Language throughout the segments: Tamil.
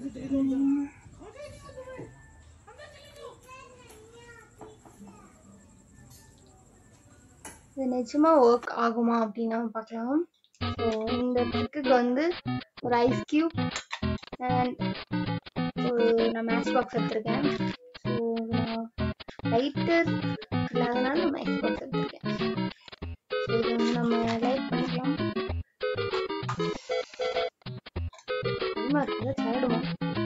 இது நிஜமா ஒர்க் ஆகுமா அப்படின்னு நம்ம பார்க்கலாம் ஸோ இந்த ட்ரிக்குக்கு வந்து ஒரு ஐஸ் கியூப் அண்ட் ஒரு நான் மேட்ச் பாக்ஸ் எடுத்திருக்கேன் ஸோ நான் லைட்டர் இல்லாதனால நான் மேட்ச் பாக்ஸ் எடுத்திருக்கேன் ஸோ இது வந்து நம்ம லைட் பண்ணிக்கலாம் அதிகமாக இருக்குல்ல சாடுமா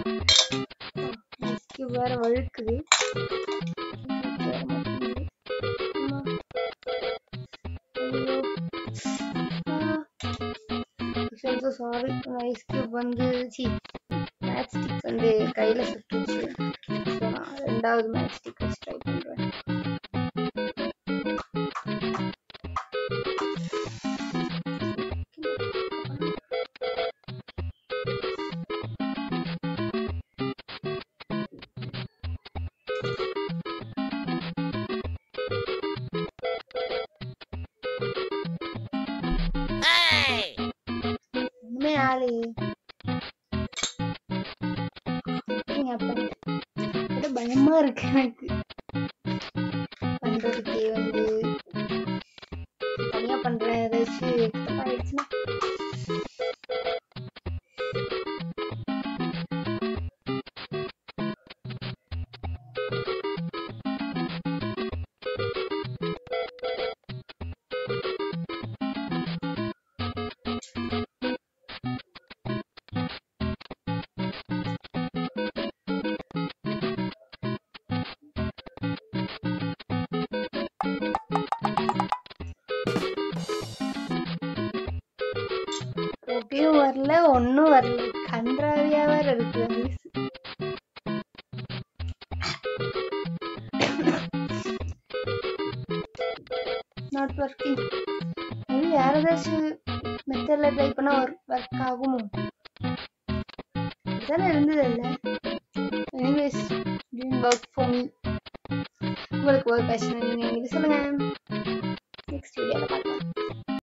ஐஸ் கியூப் வேற வழுக்குது வேற மாட்டேங்குது அம்மா. ஐயோ ஸோ சாரி ஐஸ் கியூப் வந்து சி மேட்ச் ஸ்டிக் வந்து கையில் சுட்டுச்சு ஸோ நான் ரெண்டாவது மேட்ச் ஸ்டிக் வச்சு ட்ரை பண்ணுறேன் ஒண்ணுமே ஆளையே எப்படிங்க அப்ப ஏதோ பயமா இருக்கு எனக்கு பண்றதுக்கே வந்து தனியா பண்றேன் ஏதாச்சும் தப்பாயிடுச்சுன்னா ரொட்டியும் வரல ஒன்னும் வரல கன்றாவியா வேற இருக்கு ஐஸ் நாட் ஒர்க்கிங் இது வேற ஏதாச்சும் மெத்தட்ல ட்ரை பண்ணா ஒர்க் ஆகுமோ இதெல்லாம் இருந்தது இல்ல எனிவேஸ் ஒர்க் ஃபார் மீ உங்களுக்கு ஒர்க் ஆச்சுன்னா நீங்க எங்கிட்ட சொல்லுங்க நெக்ஸ்ட் வீடியோல பார்க்கலாம்